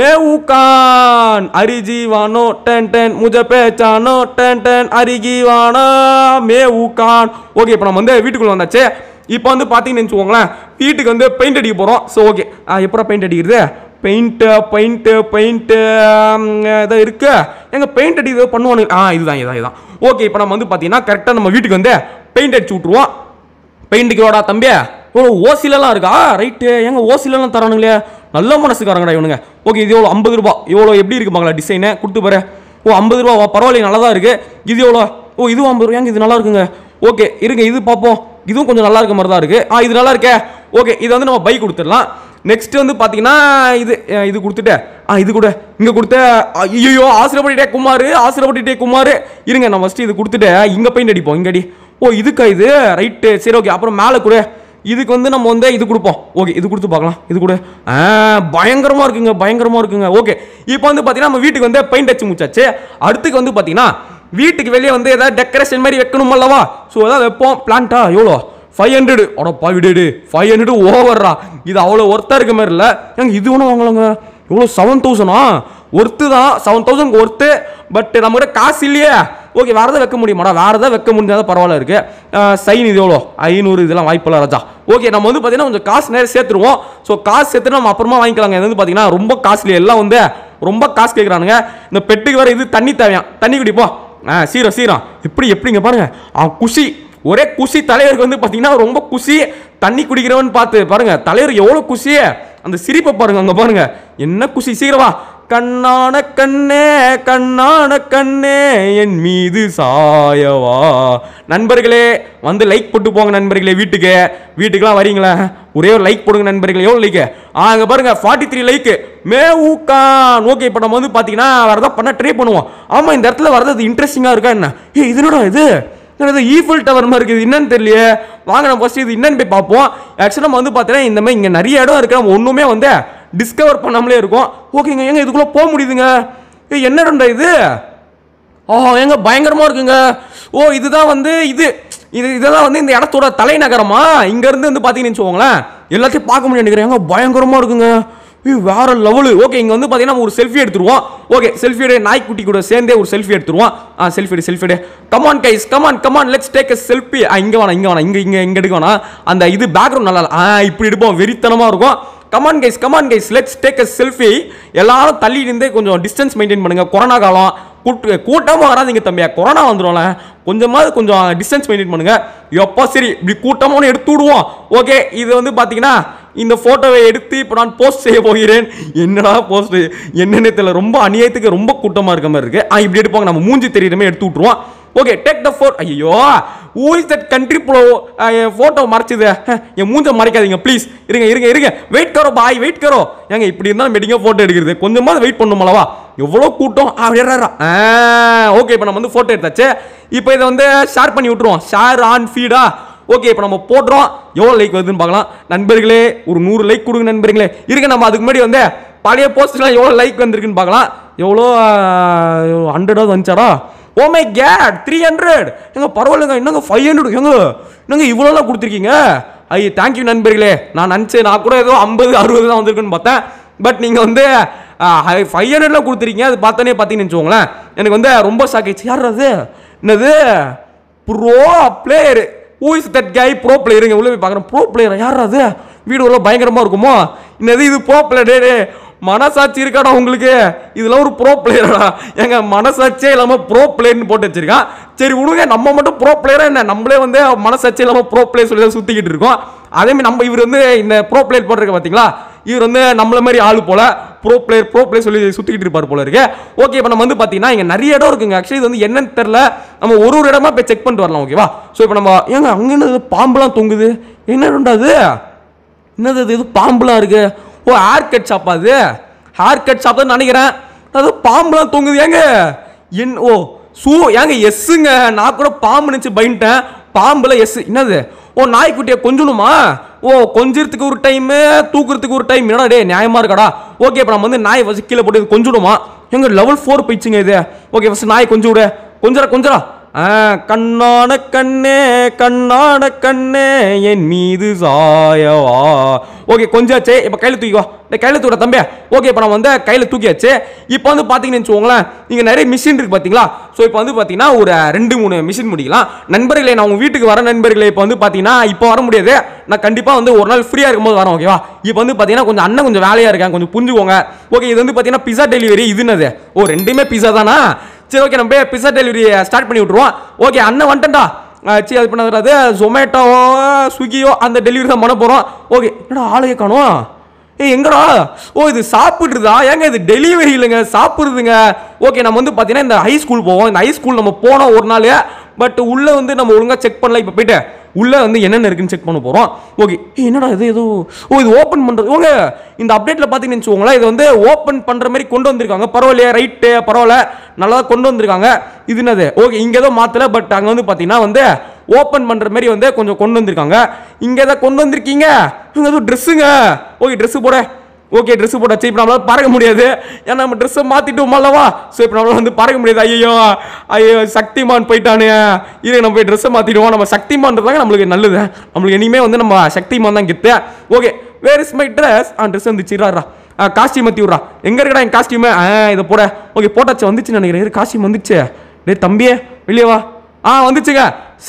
மேவுகான் அரிஜீவானோ டென் டென் முஜ பேச்சானோ டென் டென் அரிஜீவானா மேவுகான் ஓகே இப்போ நம்ம வந்து வீட்டுக்குள்ள வந்தாச்சு இப்போ வந்து பார்த்தீங்கன்னு வச்சுக்கோங்களேன் வீட்டுக்கு வந்து பெயிண்ட் அடிக்க போகிறோம் ஸோ ஓகே எப்போ பெயிண்ட் அடிக்கிறது பெயிண்ட்டு பெயிண்ட்டு பெயிண்ட்டு ஏதோ இருக்கு எங்க பெயிண்ட் அடி ஏதோ பண்ணுவானு ஆ இதுதான் இதுதான் இதுதான் ஓகே இப்போ நம்ம வந்து பார்த்தீங்கன்னா கரெக்டாக நம்ம வீட்டுக்கு வந்து பெயிண்ட் அடிச்சு விட்ருவோம் பெயிண்ட்டுக்கு வாடா தம்பி ஓ ஓசிலலாம் இருக்கா ரைட்டு எங்க ஓசிலலாம் தரானுங்களே நல்ல மனசுக்காரங்கடா இவனுங்க ஓகே இது எவ்வளோ ஐம்பது ரூபா இவ்வளோ எப்படி இருக்கு பாங்களா டிசைனு கொடுத்து பாரு ஓ ஐம்பது ரூபா பரவாயில்ல நல்லா தான் இருக்கு இது எவ்வளோ ஓ இதுவும் ஐம்பது ரூபாங்க இது நல்லா இருக்குங்க ஓகே இருங்க இது பார்ப்போம் இதுவும் கொஞ்சம் நல்லா இருக்க மாதிரி தான் இருக்கு ஆ இது நல்லா இருக்கே ஓகே இது வந்து நம்ம பைக் கொடுத்துடலாம் நெக்ஸ்ட் வந்து பார்த்தீங்கன்னா இது அஹ், இது கொடுத்துட்டு ஆ இது கூட இங்கே கொடுத்த ஐயோ ஆசிரப்பட்டுட்டே குமார் ஆசிரப்பட்டுட்டே குமார் இருங்க நான் ஃபஸ்ட்டு இது கொடுத்துட்டு இங்கே பெயிண்ட் அடிப்போம் இங்க அடி ஓ இதுக்கா இது ரைட்டு சரி ஓகே அப்புறம் மேலே கூட இதுக்கு வந்து நம்ம வந்து இது கொடுப்போம் ஓகே இது கொடுத்து பார்க்கலாம் இது கூட ஆ பயங்கரமாக இருக்குங்க பயங்கரமாக இருக்குங்க ஓகே இப்போ வந்து பார்த்தீங்கன்னா நம்ம வீட்டுக்கு வந்து பெயிண்ட் அடிச்சு முடிச்சாச்சு அடுத்துக்கு வந்து பார்த்தீங்கன்னா வீட்டுக்கு வெளியே வந்து ஏதாவது டெக்கரேஷன் மாதிரி வைக்கணும் அல்லவா ஸோ ஏதாவது வைப்போம் பிளான்ட்டா எவ்வளோ ஃபைவ் ஹண்ட்ரடு அட பாவிடே ஃபைவ் ஹண்ட்ரடு ஓவர்ரா இது அவ்வளோ ஒர்த்தாக இருக்க மாதிரி இல்லை ஏங்க இது ஒன்றும் வாங்கலாங்க எவ்வளோ செவன் தௌசண்டா ஒர்த்து தான் செவன் தௌசண்ட் ஒர்த்து பட் நம்மகிட்ட காசு இல்லையே ஓகே வேறு எதாவது வைக்க முடியுமாடா வேறு எதாவது வைக்க முடிஞ்சாதான் பரவாயில்ல இருக்கு சைன் இது எவ்வளோ ஐநூறு இதெல்லாம் வாய்ப்பில்ல ராஜா ஓகே நம்ம வந்து பார்த்தீங்கன்னா கொஞ்சம் காசு நேரம் சேர்த்துருவோம் ஸோ காசு சேர்த்து நம்ம அப்புறமா வாங்கிக்கலாங்க இது வந்து பார்த்தீங்கன்னா ரொம்ப காஸ்ட்லி எல்லாம் வந்து ரொம்ப காசு கேட்குறானுங்க இந்த பெட்டுக்கு வேற இது தண்ணி தேவையாம் தண்ணி குடிப்போம் ஆ சீரம் சீரம் எப்படி எப்படிங்க பாருங்க ஆ குஷி ஒரே குஷி தலைவருக்கு வந்து பார்த்தீங்கன்னா ரொம்ப குஷி தண்ணி குடிக்கிறவன் பார்த்து பாருங்க தலைவர் எவ்வளோ குஷி அந்த சிரிப்பை பாருங்க அங்கே பாருங்க என்ன குஷி சீக்கிரமா கண்ணான கண்ணே கண்ணான கண்ணே என் மீது சாயவா நண்பர்களே வந்து லைக் போட்டு போங்க நண்பர்களே வீட்டுக்கு வீட்டுக்குலாம் வரீங்களா ஒரே ஒரு லைக் போடுங்க நண்பர்களே எவ்வளோ லைக்கு ஆ அங்கே பாருங்க ஃபார்ட்டி த்ரீ லைக்கு மே ஊக்கான் ஓகே இப்போ நம்ம வந்து பார்த்தீங்கன்னா வேறு ஏதாவது பண்ண ட்ரை பண்ணுவோம் ஆமாம் இந்த இடத்துல வரது அது இன்ட்ரெஸ்டிங்காக இருக்கா என்ன ஏ இது என்னடா இது இது ஈஃபில் டவர் மாதிரி இருக்குது என்னன்னு தெரியலையே வாங்க நம்ம ஃபர்ஸ்ட் இது என்னன்னு போய் பார்ப்போம் ஆக்சுவலாக நம்ம வந்து பார்த்தீங்கன்னா இந்த மாதிரி இங்கே நிறைய இடம் இருக்கு நம்ம ஒன்றுமே வந்து டிஸ்கவர் பண்ணாமலே இருக்கும் ஓகேங்க ஏங்க இதுக்குள்ளே போக முடியுதுங்க ஏ என்ன இடம்டா இது ஓ ஏங்க பயங்கரமா இருக்குங்க ஓ இதுதான் வந்து இது இது இதெல்லாம் வந்து இந்த இடத்தோட தலைநகரமா இங்க இருந்து வந்து பாத்தீங்கன்னு வச்சுக்கோங்களேன் எல்லாத்தையும் பார்க்க முடியும் நினைக்கிறேன் ஏங்க பயங்கரமா இருக்குங்க ஏய், வேற லெவலு ஓகே இங்க வந்து பாத்தீங்கன்னா நம்ம ஒரு செல்ஃபி எடுத்துருவோம் ஓகே செல்ஃபி எடு நாய்க்குட்டி கூட சேர்ந்தே ஒரு செல்ஃபி எடுத்துருவோம் ஆ செல்ஃபி எடு செல்ஃபி எடு come on guys come on come on let's take a selfie ஆ இங்க வேணாம் இங்க வேணாம் இங்க இங்க இங்க எடுக்க வேணாம் அந்த இது பேக்ரவுண்ட் நல்லா இல்ல. ஆ இப்படி எடுப்போம் வெறித்தனமா இருக்கும் come on guys come on guys let's take a selfie எல்லாரும் தள்ளி இருந்தே கொஞ்சம் டிஸ்டன்ஸ் மெயின்டைன் பண்ணுங்க கொரோனா காலம் கூட்டு கூட்டமாக வராதீங்க தம்பியா கொரோனா வந்துடும்ல கொஞ்சமாவது கொஞ்சம் டிஸ்டன்ஸ் மெயின்டைன் பண்ணுங்க எப்போ சரி இப்படி கூட்டமாக எடுத்து விடுவோம் ஓகே இது வந்து பார்த்தீங்கன்னா இந்த ஃபோட்டோவை எடுத்து இப்போ நான் போஸ்ட் செய்ய போகிறேன் என்னடா போஸ்ட் என்னென்ன தெரியல ரொம்ப அநியாயத்துக்கு ரொம்ப கூட்டமாக இருக்க மாதிரி இருக்கு ஆ இப்படி எடுப்பாங்க நம்ம மூஞ்சி தெரியுற மாதிரி எடுத்து விட்ருவோம் ஓகே டேக் த ஃபோர் ஐயோ ஊ இஸ் தட் கண்ட்ரி ப்ரோ என் ஃபோட்டோ மறைச்சது ஹ, என் மூஞ்ச மறைக்காதீங்க ப்ளீஸ் இருங்க இருங்க இருங்க வெயிட் கரோ பாய் வெயிட் கரோ ஏங்க இப்படி இருந்தாலும் மெடிங்க ஃபோட்டோ எடுக்கிறது கொஞ்சமாவது வெயிட் பண்ணுமல்லவா எவ்வளோ கூட்டம் ஆ ஓகே இப்போ நம்ம வந்து ஃபோட்டோ எடுத்தாச்சு இப்போ இதை வந்து ஷேர் பண்ணி விட்ருவோம் ஷேர் ஆன் ஃபீடா ஓகே இப்போ நம்ம போடுறோம் எவ்வளோ லைக் வருதுன்னு பார்க்கலாம் நண்பர்களே ஒரு நூறு லைக் கொடுங்க நண்பர்களே இருங்க நம்ம அதுக்கு முன்னாடி வந்து பழைய போஸ்ட்லாம் எவ்வளோ லைக் வந்திருக்குன்னு பார்க்கலாம் எவ்வளோ ஹண்ட்ரடாவது வந்துச்சாடா oh my god three hundred எங்க பரவாயில்லைங்க என்னங்க ஃபைவ் ஹண்ட்ரட் எங்க என்னங்க இவ்வளோலாம் கொடுத்துருக்கீங்க ஐய தேங்க்யூ நண்பர்களே நான் நினச்சேன் நான் கூட ஏதோ ஐம்பது அறுபது தான் வந்திருக்குன்னு பார்த்தேன் பட் நீங்கள் வந்து ஃபைவ் ஹண்ட்ரட்லாம் கொடுத்துருக்கீங்க அது பார்த்தோன்னே பார்த்தீங்கன்னு வச்சுக்கோங்களேன் எனக்கு வந்து ரொம்ப ஷாக் ஆயிடுச்சு யார் அது என்னது bro player who is that guy bro பிளேயருங்க உள்ள போய் பார்க்குறேன் ப்ரோ பிளேயர் யார் அது வீடு உள்ள பயங்கரமாக இருக்குமோ என்னது இது ப்ரோ பிளேயர் மனசாட்சி இருக்காடா உங்களுக்கு இதெல்லாம் ஒரு ப்ரோ பிளேயரா எங்க மனசாட்சியே இல்லாம ப்ரோ பிளேயர்னு போட்டு வச்சிருக்கான் சரி விடுங்க நம்ம மட்டும் ப்ரோ பிளேயரா என்ன நம்மளே வந்து மனசாட்சி இல்லாம ப்ரோ பிளேயர் சொல்லி தான் சுத்திக்கிட்டு இருக்கோம் அதே மாதிரி நம்ம இவர் வந்து இந்த ப்ரோ பிளேயர் போட்டிருக்க பாத்தீங்களா இவர் வந்து நம்மள மாதிரி ஆளு போல ப்ரோ பிளேயர் ப்ரோ பிளேயர் சொல்லி சுத்திக்கிட்டு இருப்பார் போல இருக்கு ஓகே இப்போ நம்ம வந்து பாத்தீங்கன்னா இங்க நிறைய இடம் இருக்குங்க ஆக்சுவலி இது வந்து என்னன்னு தெரியல நம்ம ஒரு ஒரு இடமா போய் செக் பண்ணிட்டு வரலாம் ஓகேவா ஸோ இப்போ நம்ம ஏங்க அங்க என்னது பாம்புலாம் தொங்குது என்ன அது என்னது இது இது பாம்புலாம் இருக்கு ஓ ஹேர் கட் ஷாப் அது ஹேர் கட் ஷாப் தான் நினைக்கிறேன் அது பாம்புலாம் தொங்குது ஏங்க என் ஓ சூ ஏங்க எஸ்ஸுங்க நான் கூட பாம்பு நினச்சி பயன்ட்டேன் பாம்புல எஸ் என்னது ஓ நாய்க்குட்டியை கொஞ்சணுமா ஓ கொஞ்சறதுக்கு ஒரு டைமு தூக்குறதுக்கு ஒரு டைம் என்னடா டே நியாயமா இருக்காடா ஓகே இப்போ நம்ம வந்து நாய் வச்சு கீழே போட்டு இது கொஞ்சணுமா எங்க லெவல் ஃபோர் போயிடுச்சுங்க இது ஓகே ஃபஸ்ட் நாய் கொஞ்சம் விடு கொஞ்சரா கொஞ்சரா ஆ, கண்ணான கண்ணே கண்ணான கண்ணே என் மீது சாயவா ஓகே கொஞ்சாச்சே இப்போ கையில் தூக்கிவா இந்த கையில் தூக்கிற தம்பி ஓகே இப்போ நான் வந்து கையில் தூக்கியாச்சு இப்போ வந்து பார்த்தீங்கன்னு வச்சுக்கோங்களேன் இங்கே நிறைய மிஷின் இருக்கு பார்த்தீங்களா ஸோ இப்போ வந்து பார்த்தீங்கன்னா ஒரு ரெண்டு மூணு மிஷின் முடிக்கலாம் நண்பர்களே நான் உங்கள் வீட்டுக்கு வர நண்பர்களே இப்போ வந்து பார்த்தீங்கன்னா இப்போ வர முடியாது நான் கண்டிப்பாக வந்து ஒரு நாள் ஃப்ரீயாக இருக்கும்போது வரேன் ஓகேவா இப்போ வந்து பார்த்தீங்கன்னா கொஞ்சம் அண்ணன் கொஞ்சம் வேலையாக இருக்கேன் கொஞ்சம் புரிஞ்சுக்கோங்க ஓகே இது வந்து பார்த்தீங்கன்னா பிஸா டெலிவரி இது என்னது ஓ ரெண்டுமே பிஸா தானா சரி ஓகே நம்ம பிஸா டெலிவரி ஸ்டார்ட் பண்ணி விட்ருவோம் ஓகே அண்ணன் வந்துட்டா சரி அது பண்ணது ஜொமேட்டோவோ ஸ்விக்கியோ அந்த டெலிவரி தான் பண்ண போகிறோம் ஓகே என்னடா ஆளையே காணும் ஏய் எங்கடா ஓ இது சாப்பிட்றதா ஏங்க இது டெலிவரி இல்லைங்க சாப்பிட்றதுங்க ஓகே நம்ம வந்து பார்த்தீங்கன்னா இந்த ஹை ஸ்கூல் போவோம் இந்த ஹை ஸ்கூல் நம்ம போனோம் ஒரு நாள் பட் உள்ளே வந்து நம்ம ஒழுங்காக செக் பண்ணல இப்போ போயிட்டு உள்ளே வந்து என்னென்ன இருக்குன்னு செக் பண்ண போகிறோம் ஓகே ஏய் என்னடா இது ஏதோ ஓ இது ஓப்பன் பண்ணுறது ஓங்க இந்த அப்டேட்டில் பார்த்தீங்கன்னு வச்சுக்கோங்களேன் இது வந்து ஓப்பன் பண்ணுற மாதிரி கொண்டு வந்திருக்காங்க பரவாயில்லையே ரைட்டு பரவாயில்ல நல்லா தான் கொண்டு வந்திருக்காங்க இது என்னது ஓகே இங்கே ஏதோ மாற்றல பட் அங்கே வந்து பார்த்தீங்கன்னா வந்து ஓப்பன் பண்ணுற மாதிரி வந்து கொஞ்சம் கொண்டு வந்திருக்காங்க இங்கே எதாவது கொண்டு வந்திருக்கீங்க இங்கே ஏதோ ட்ரெஸ்ஸுங்க ஓகே ட்ரெஸ்ஸு போட ஓகே ட்ரெஸ் போட்டாச்சு இப்போ நம்மளால பறக்க முடியாது ஏன்னா நம்ம ட்ரெஸ்ஸை மாற்றிட்டோம் அல்லவா ஸோ இப்போ நம்மளால வந்து பறக்க முடியாது ஐயோ ஐயோ சக்திமான் போயிட்டானே இரு நம்ம போய் ட்ரெஸ்ஸை மாற்றிடுவோம் நம்ம சக்திமான்றதாங்க நம்மளுக்கு நல்லது நம்மளுக்கு இனிமே வந்து நம்ம சக்திமான் தான் கித்து okay where is my dress ஆ ட்ரெஸ் வந்துச்சுறாரா காஸ்டியூம் மாற்றி விட்றா எங்கே இருக்கடா என் காஸ்டியூமு ஆ இதை போட ஓகே போட்டாச்சு வந்துச்சு நினைக்கிறேன் இரு காஸ்டியூம் வந்துச்சு டேய் தம்பியே வெளியே வா ஆ வந்துச்சுங்க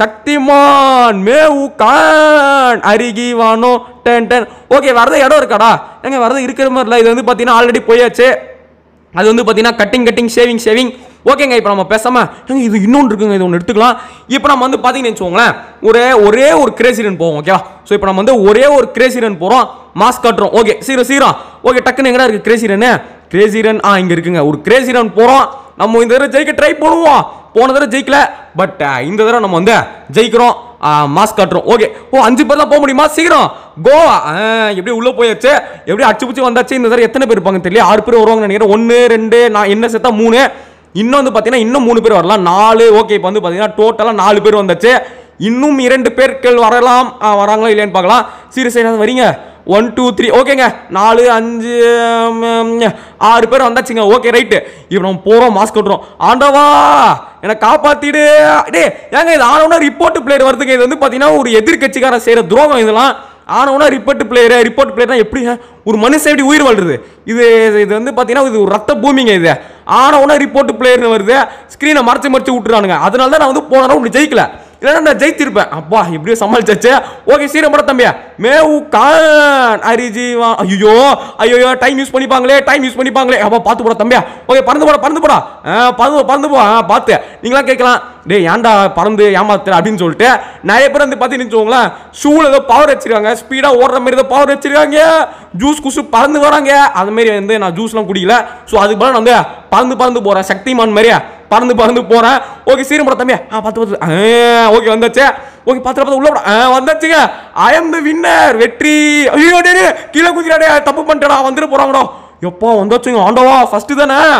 சக்திமான் மேவு கான் அருகி வானோ டென் டென் ஓகே வரது இடம் இருக்காடா எங்க வரது இருக்கிற மாதிரி இல்லை இது வந்து பார்த்தீங்கன்னா ஆல்ரெடி போயாச்சு அது வந்து பார்த்தீங்கன்னா கட்டிங் கட்டிங் ஷேவிங் ஷேவிங் ஓகேங்க இப்போ நம்ம பேசாம ஏங்க இது இன்னொன்று இருக்குங்க இது ஒன்று எடுத்துக்கலாம் இப்போ நம்ம வந்து பார்த்தீங்கன்னு வச்சுக்கோங்களேன் ஒரே ஒரே ஒரு கிரேசிரன் போவோம் ஓகேவா ஸோ இப்போ நம்ம வந்து ஒரே ஒரு கிரேசிரன் போகிறோம் மாஸ்க் காட்டுறோம் ஓகே சீரம் சீரம் ஓகே டக்குன்னு எங்கடா இருக்கு கிரேசிரன் கிரேசிரன் ஆ இங்கே இருக்குங்க ஒரு கிரேசிரன் போகிறோம் நம்ம இந்த தடவை ஜெயிக்க ட்ரை பண்ணுவோம் போன தடவை ஜெயிக்கல பட் இந்த தடவை நம்ம வந்து ஜெயிக்கிறோம் மாஸ்க் காட்டுறோம் ஓகே ஓ அஞ்சு பேர் தான் போக முடியுமா சீக்கிரம் கோவா எப்படி உள்ள போயாச்சு எப்படி அடிச்சு பிடிச்சி வந்தாச்சு இந்த தடவை எத்தனை பேர் இருப்பாங்க தெரியல ஆறு பேர் வருவாங்க நினைக்கிறேன் ஒன்று ரெண்டு நான் என்ன சேர்த்தா மூணு இன்னும் வந்து பார்த்தீங்கன்னா இன்னும் மூணு பேர் வரலாம் நாலு ஓகே இப்போ வந்து பார்த்தீங்கன்னா டோட்டலாக நாலு பேர் வந்தாச்சு இன்னும் இரண்டு பேர்கள் வரலாம் ஆ, வராங்களா இல்லையான்னு பார்க்கலாம் சீரியஸாக வரீங்க ஒன் டூ த்ரீ ஓகேங்க நாலு அஞ்சு ம், ம், ஆறு பேர் வந்தாச்சுங்க ஓகே ரைட்டு இப்போ நம்ம போகிறோம் மாஸ்க் கட்டுறோம் ஆண்டவா என்னை காப்பாத்திடு டே ஏங்க இது ஆனவனா ரிப்போர்ட் பிளேயர் வருதுங்க இது வந்து பார்த்தீங்கன்னா ஒரு எதிர்க்கட்சிக்காரன் செய்கிற துரோகம் இதெல்லாம் ஆனவனா ரிப்போர்ட் பிளேயர் ரிப்போர்ட் பிளேயர்னா எப்படி ஒரு மனுஷன் எப்படி உயிர் வாழ்றது இது இது வந்து பார்த்தீங்கன்னா இது ஒரு ரத்த பூமிங்க இது ஆனவனா ரிப்போர்ட் பிளேயர்னு வருது ஸ்க்ரீனை மறைச்சு மறைச்சு விட்டுறானுங்க அதனால தான் நான் வந்து போன தடவை இப்படி ஜெயிக்கல இல்லைன்னா நான் ஜெயிச்சிருப்பேன் அப்பா இப்படியே சமாளிச்சாச்சு ஓகே சீரம் பட தம்பியா மேவு கான் அரிஜீவா ஐயோ ஐயோ டைம் யூஸ் பண்ணிப்பாங்களே டைம் யூஸ் பண்ணிப்பாங்களே அப்பா பார்த்து போட தம்பியா ஓகே பறந்து போட பறந்து போடா ஆ, பறந்து பறந்து போ ஆ, பார்த்து நீங்களாம் கேட்கலாம் டேய் ஏன்டா பறந்து ஏமாத்துற அப்படின்னு சொல்லிட்டு நிறைய பேர் வந்து பார்த்து நினச்சோங்களேன் ஷூவில் ஏதோ பவர் வச்சிருக்காங்க ஸ்பீடாக ஓடுற மாதிரி ஏதோ பவர் வச்சிருக்காங்க ஜூஸ் குசு பறந்து வராங்க அது மாதிரி வந்து நான் ஜூஸ்லாம் குடிக்கல ஸோ அதுக்கு பதிலா நான் வந்து பறந்து பறந்து போகிறேன் சக்திமான் மாதிரியா பறந்து பறந்து போறேன் ஓகே சீரம் படம் தம்பியா ஆ பார்த்து பார்த்து ஓகே வந்தாச்சு ஓகே பார்த்து பார்த்து உள்ள போடா ஆ வந்தாச்சுங்க ஐ அம் த வின்னர் வெற்றி ஐயோ டே டே, கீழே குதிராடே தப்பு பண்ணிட்டடா வந்துட்டு போறாங்கடா எப்பா வந்தாச்சுங்க ஆண்டவா ஃபர்ஸ்ட் தானே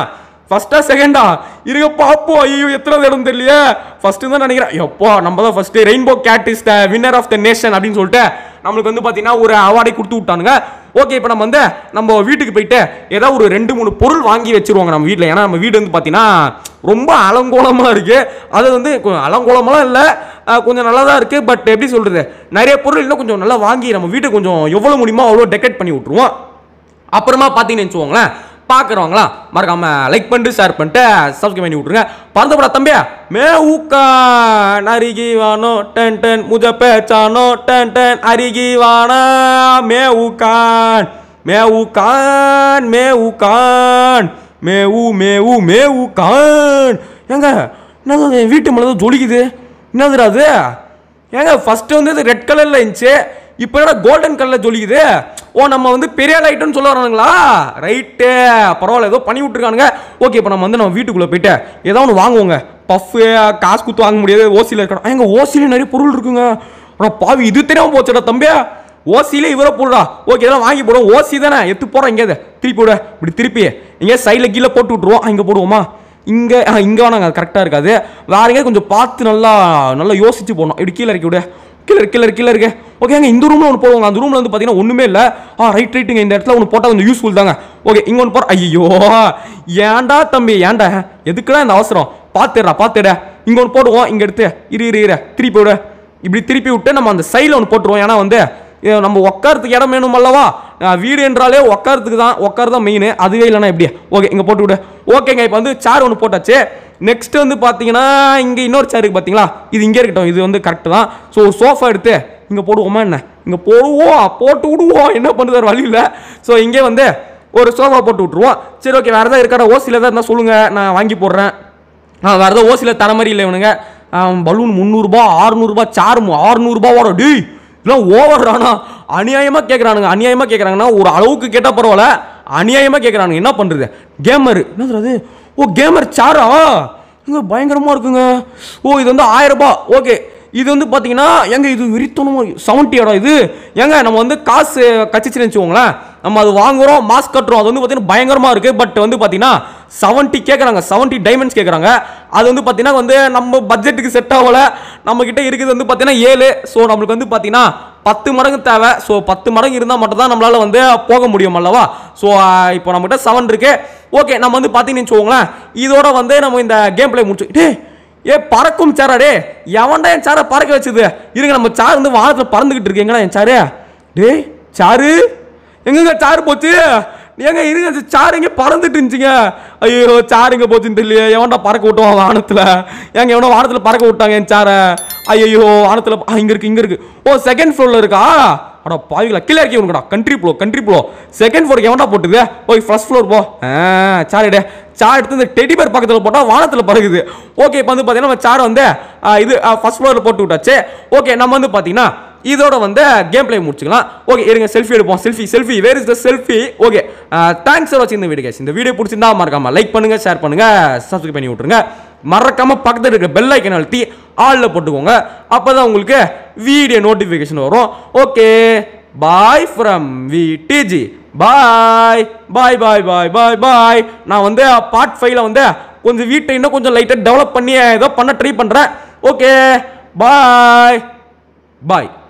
ஃபர்ஸ்டா செகண்டா இருங்க பாப்போம் ஐயோ எத்தனை இடம் தெரியலையே ஃபர்ஸ்ட் தான் நினைக்கிறேன் எப்போ நம்ம தான் first rainbow gate is the winner of the nation அப்படின்னு சொல்லிட்டு நம்மளுக்கு வந்து பார்த்தீங்கன்னா ஒரு அவார்டை கொடுத்து விட்டானுங்க ஓகே இப்போ நம்ம வந்து நம்ம வீட்டுக்கு போயிட்டு ஏதாவது ஒரு ரெண்டு மூணு பொருள் வாங்கி வச்சிருவாங்க நம்ம வீட்டில் ஏன்னா நம்ம வீடு வந்து பார்த்தீங்கன்னா ரொம்ப அலங்கோலமாக இருக்கு அது வந்து கொஞ்சம் அலங்கோலமெல்லாம் இல்லை கொஞ்சம் நல்லா தான் இருக்குது பட் எப்படி சொல்கிறது நிறைய பொருள் இன்னும் கொஞ்சம் நல்லா வாங்கி நம்ம வீட்டை கொஞ்சம் எவ்வளோ முடியுமோ அவ்வளோ டெக்கரேட் பண்ணி விட்ருவோம் அப்புறமா பார்த்தீங்கன்னு வச்சுக்கோங்களேன் பார்க்குறவங்களாம் மறக்காம லைக் பண்ணிட்டு ஷேர் பண்ணிட்டு சப்ஸ்கிரைப் பண்ணி விட்ருங்க பறந்துபடா தம்பியா மே ஊக்கா அருகி வானோ டன் டன் முஜ பேச்சானோ டன் டன் அருகி வானா மே ஊக்கான் மே ஊக்கான் மே ஊக்கான் மே ஊ மே ஊ மே ஊக்கான் ஏங்க என்னது அது? வீட்டு மேலே தான் ஜொலிக்குது என்னதுடா அது ஏங்க ஃபர்ஸ்ட் வந்து இது ரெட் கலர்ல இருந்துச்சு இப்போ என்ன கோல்டன் கலர்ல ஜொலிக்குது ஓ நம்ம வந்து பெரிய லைட்டுன்னு சொல்ல வரானுங்களா ரைட்டு பரவாயில்ல ஏதோ பண்ணி விட்டுருக்கானுங்க ஓகே இப்போ நம்ம வந்து நம்ம வீட்டுக்குள்ள போயிட்டு ஏதோ ஒன்று வாங்குவோங்க பஃப்பு காசு குத்து வாங்க முடியாது ஓசியில் இருக்கணும் எங்க ஓசியில் நிறைய பொருள் இருக்குங்க ஆனால் பாவி இது தெரியாம போச்சுடா தம்பியா ஓசியில இவரை போடுறா ஓகே இதெல்லாம் வாங்கி போடுவோம் ஓசி தானே எத்து போறோம் எங்கேயாவது திருப்பி விட இப்படி திருப்பி எங்கேயா சைடில் கீழே போட்டு விட்ருவோம் இங்கே போடுவோமா இங்கே இங்கே வேணாங்க அது கரெக்டாக இருக்காது வேற எங்கேயாவது கொஞ்சம் பார்த்து நல்லா நல்லா யோசிச்சு போடணும் இப்படி கீழே இறக்கி விடு கீழே இருக்கு, கீழே இருக்கு, கீழே இருக்கு ஓகே அங்கே இந்த ரூமில் ஒன்று போடுவாங்க அந்த ரூமில் வந்து பார்த்தீங்கன்னா ஒன்றுமே இல்லை ஆ ரைட் ரைட்டுங்க இந்த இடத்துல ஒன்று போட்டால் கொஞ்சம் யூஸ்ஃபுல் தாங்க ஓகே இங்கே ஒன்று போகிற ஐயோ ஏன்டா தம்பி ஏன்டா எதுக்குடா இந்த அவசரம் பார்த்துடுறா பார்த்துட இங்கே ஒன்று போடுவோம் இங்கே எடுத்து இரு இரு இரு திருப்பி விடு இப்படி திருப்பி விட்டு நம்ம அந்த சைடில் ஒன்று போட்டுருவோம் ஏன்னா வந்து இது நம்ம உட்காரத்துக்கு இடம் வேணும் அல்லவா அஹ் வீடு என்றாலே உட்காரத்துக்கு தான் உட்கார தான் மெயின் அதுவே இல்லைனா எப்படி ஓகே இங்கே போட்டு விடு ஓகேங்க இப்போ வந்து சேர் ஒன்று போட்டாச்சு நெக்ஸ்ட் வந்து பார்த்தீங்கன்னா இங்கே இன்னொரு சேர் இருக்கு பார்த்தீங்களா இது இங்கே இருக்கட்டும் இது வந்து கரெக்டு தான் ஸோ ஒரு சோஃபா எடுத்து இங்கே போடுவோமா என்ன இங்கே போடுவோம் போட்டு விடுவோம் என்ன பண்ணுறது வேறு வழி இல்லை ஸோ இங்கே வந்து ஒரு சோஃபா போட்டு விட்ருவோம் சரி ஓகே வேறு ஏதாவது இருக்காடா ஓசியில் தான் இருந்தால் சொல்லுங்கள் நான் வாங்கி போடுறேன் ஆ வேறு ஏதோ ஓசியில் தர மாதிரி இல்லை இவனுங்க பலூன் முந்நூறுபா ஆறுநூறுபா சார் ஆறுநூறுபாவோட டேய் இதெல்லாம் ஓவர்றானா அநியாயமாக கேட்குறானுங்க அநியாயமாக கேட்குறாங்கன்னா ஒரு அளவுக்கு கேட்டால் பரவாயில்ல அநியாயமாக கேட்குறானுங்க என்ன பண்ணுறது கேமர் என்னது அது ஓ கேமர் சாரா இங்க பயங்கரமாக இருக்குங்க ஓ இது வந்து ஆயிரம் ரூபாய் ஓகே இது வந்து பார்த்தீங்கன்னா எங்க இது வெறித்தனமாக செவன்ட்டி இடம் இது ஏங்க நம்ம வந்து காசு கச்சிச்சுன்னு வச்சுக்கோங்களேன் நம்ம அது வாங்குறோம் மாஸ்க் கட்டுறோம் அது வந்து பார்த்தீங்கன்னா பயங்கரமாக இருக்குது பட் வந்து பார்த்தீங்கன்னா செவன்ட்டி கேட்குறாங்க செவன்ட்டி டைமண்ட்ஸ் கேட்குறாங்க அது வந்து பார்த்தீங்கன்னா வந்து நம்ம பட்ஜெட்டுக்கு செட் ஆகல நம்ம கிட்ட இருக்குது வந்து பார்த்தீங்கன்னா ஏழு ஸோ நம்மளுக்கு வந்து பார்த்தீங்கன்னா பத்து மடங்கு தேவை ஸோ பத்து மடங்கு இருந்தால் மட்டும் தான் நம்மளால வந்து போக முடியும் அல்லவா ஸோ இப்போ நம்மகிட்ட செவன் இருக்கு ஓகே நம்ம வந்து பார்த்தீங்கன்னு வச்சுக்கோங்களேன் இதோட வந்து நம்ம இந்த கேம் பிளே முடிச்சு டே ஏ பறக்கும் சேரா டே எவன்டா என் சேரை பறக்க வச்சது இருங்க நம்ம சார் வந்து வானத்தில் பறந்துகிட்டு இருக்கு எங்கடா என் சாரு டேய் சாரு எங்கங்க சாரு போச்சு ஏங்க இருங்க அந்த சார் எங்க பறந்துட்டு இருந்துச்சுங்க ஐயோ சார் எங்க போச்சுன்னு தெரியல எவன்டா பறக்க விட்டுவான் வானத்துல ஏங்க எவனோ வானத்துல பறக்க விட்டாங்க என் சாரை ஐயோ வானத்துல ஆ, இங்க இருக்கு இங்க இருக்கு ஓ செகண்ட் ஃப்ளோர்ல இருக்கா அட பாவிகளா கீழே இறக்கி உனக்குடா ground floor ground floor second ஃப்ளோருக்கு எவன்டா போட்டுது போய் ஃபர்ஸ்ட் ஃப்ளோர் போ சார் எடு சார் எடுத்து இந்த டெடி பேர் பக்கத்தில் போட்டால் வானத்தில் பறகுது ஓகே இப்போ வந்து பார்த்தீங்கன்னா நம்ம சார் வந்து ஆ, இது ஃபர்ஸ்ட் ஃப்ளோரில் போட்டு விட்டாச்சு ஓகே நம்ம வந்து பார்த்தீங்கன்னா இதோட வந்து கேம் பிளே முடிச்சுக்கலாம் ஓகே இருங்க செல்ஃபி எடுப்போம் selfie selfie where is the selfie okay thanks for வாட்சிங் இந்த வீடியோ guys. இந்த வீடியோ பிடிச்சிருந்தா மறக்காம லைக் பண்ணுங்க ஷேர் பண்ணுங்க சப்ஸ்கிரைப் பண்ணி விட்டுருங்க மறக்காம பக்கத்தில் இருக்கிற பெல் ஐக்கன் அழுத்தி ஆளில் போட்டுக்கோங்க அப்பதான் உங்களுக்கு வீடியோ நோட்டிஃபிகேஷன் வரும் okay bye from V DG bye bye bye bye bye bye நான் வந்து பார்ட் ஃபைவ்ல வந்து கொஞ்சம் வீட்டை இன்னும் கொஞ்சம் லைட்டாக டெவலப் பண்ணி ஏதோ பண்ண ட்ரை பண்ணுறேன் ஓகே பாய் பாய்